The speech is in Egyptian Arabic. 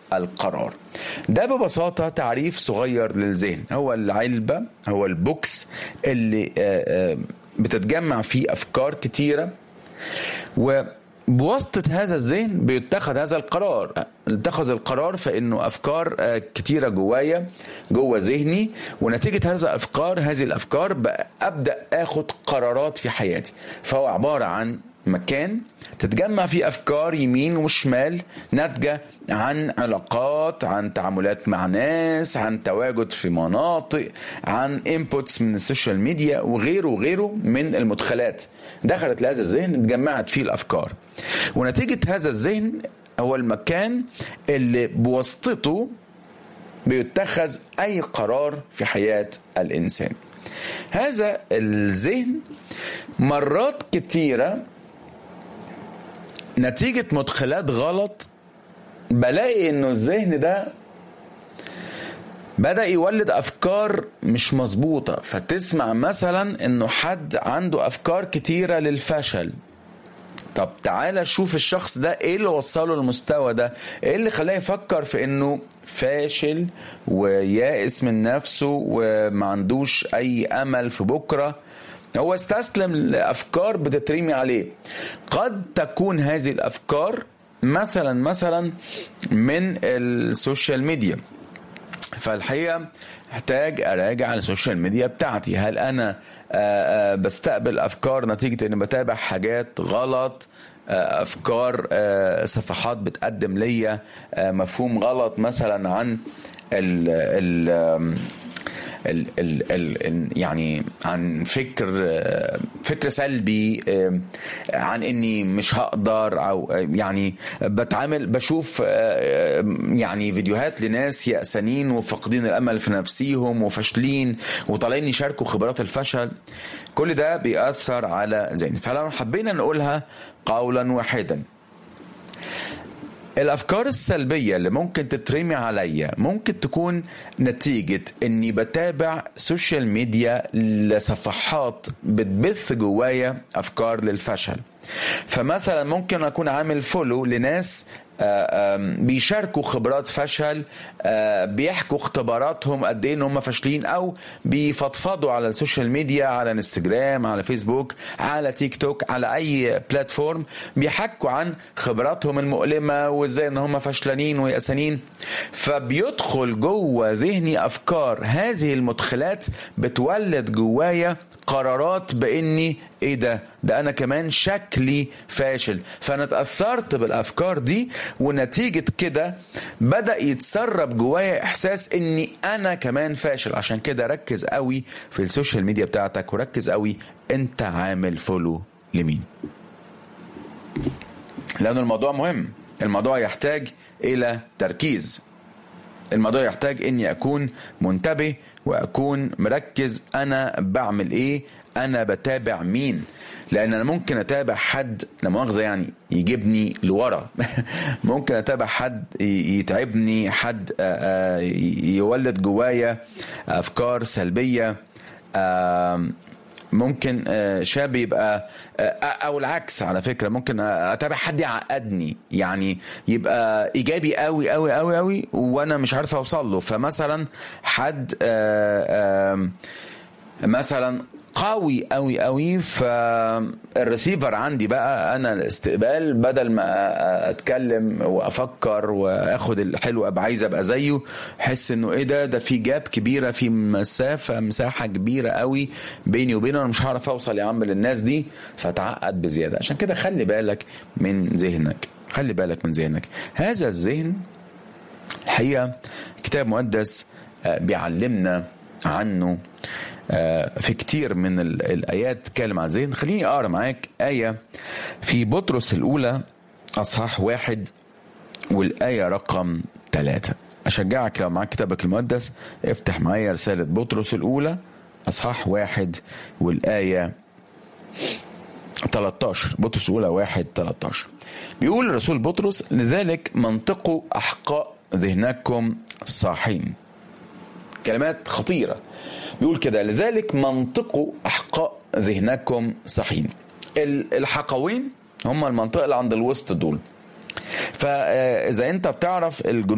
القرار ده ببساطة تعريف صغير للذهن هو العلبة هو البوكس اللي بتتجمع فيه أفكار كتيرة وبواسطة هذا الذهن بيتخذ هذا القرار اتخذ القرار فانه افكار كتيره جوايا جوه ذهني ونتيجه هذه الافكار هذه الافكار ابدا اخد قرارات في حياتي فهو عباره عن مكان تتجمع فيه افكار يمين وشمال ناتجه عن علاقات عن تعاملات مع ناس عن تواجد في مناطق عن انبوتس من السوشيال ميديا وغيره وغيره من المدخلات دخلت لهذا الذهن اتجمعت فيه الافكار ونتيجه هذا الذهن هو المكان اللي بواسطته بيتخذ اي قرار في حياه الانسان هذا الذهن مرات كتيره نتيجه مدخلات غلط بلاقي انه الذهن ده بدا يولد افكار مش مظبوطه فتسمع مثلا انه حد عنده افكار كتيره للفشل طب تعالى شوف الشخص ده ايه اللي وصله للمستوى ده ايه اللي خلاه يفكر في انه فاشل ويائس من نفسه وما عندوش اي امل في بكره هو استسلم لافكار بتترمي عليه قد تكون هذه الافكار مثلا مثلا من السوشيال ميديا فالحقيقه احتاج اراجع السوشيال ميديا بتاعتي هل انا بستقبل افكار نتيجه اني بتابع حاجات غلط افكار صفحات بتقدم ليا مفهوم غلط مثلا عن ال ال ال ال ال يعني عن فكر فكر سلبي عن اني مش هقدر او يعني بتعامل بشوف يعني فيديوهات لناس يأسانين وفاقدين الامل في نفسيهم وفاشلين وطالعين يشاركوا خبرات الفشل كل ده بيأثر على ذهني فلو حبينا نقولها قولا واحدا الافكار السلبيه اللي ممكن تترمي عليا ممكن تكون نتيجه اني بتابع سوشيال ميديا لصفحات بتبث جوايا افكار للفشل فمثلا ممكن اكون عامل فولو لناس بيشاركوا خبرات فشل بيحكوا اختباراتهم قد ايه ان هم فاشلين او بيفضفضوا على السوشيال ميديا على انستجرام على فيسبوك على تيك توك على اي بلاتفورم بيحكوا عن خبراتهم المؤلمه وازاي ان هم فشلانين ويأسانين فبيدخل جوه ذهني افكار هذه المدخلات بتولد جوايا قرارات باني ايه ده ده انا كمان شكلي فاشل فانا اتاثرت بالافكار دي ونتيجه كده بدا يتسرب جوايا احساس اني انا كمان فاشل عشان كده ركز قوي في السوشيال ميديا بتاعتك وركز قوي انت عامل فولو لمين لان الموضوع مهم الموضوع يحتاج الى تركيز الموضوع يحتاج اني اكون منتبه واكون مركز انا بعمل ايه انا بتابع مين لان انا ممكن اتابع حد لا مؤاخذه يعني يجيبني لورا ممكن اتابع حد يتعبني حد يولد جوايا افكار سلبيه ممكن شاب يبقى او العكس على فكره ممكن اتابع حد يعقدني يعني يبقى ايجابي قوي قوي قوي قوي وانا مش عارف اوصل له فمثلا حد مثلا قوي قوي قوي فالريسيفر عندي بقى انا الاستقبال بدل ما اتكلم وافكر واخد الحلو ابقى عايز ابقى زيه احس انه ايه ده ده في جاب كبيره في مسافه مساحه كبيره قوي بيني وبينه انا مش هعرف اوصل يا عم للناس دي فتعقد بزياده عشان كده خلي بالك من ذهنك خلي بالك من ذهنك هذا الذهن الحقيقه كتاب مقدس بيعلمنا عنه في كتير من الآيات تتكلم عن الذهن خليني أقرأ معاك آية في بطرس الأولى أصحاح واحد والآية رقم ثلاثة أشجعك لو معاك كتابك المقدس افتح معايا رسالة بطرس الأولى أصحاح واحد والآية 13 بطرس الأولى واحد 13 بيقول الرسول بطرس لذلك منطقوا أحقاء ذهنكم صاحين كلمات خطيرة بيقول كده لذلك منطقوا أحقاء ذهنكم صحين الحقوين هم المنطقة اللي عند الوسط دول فإذا أنت بتعرف الجنود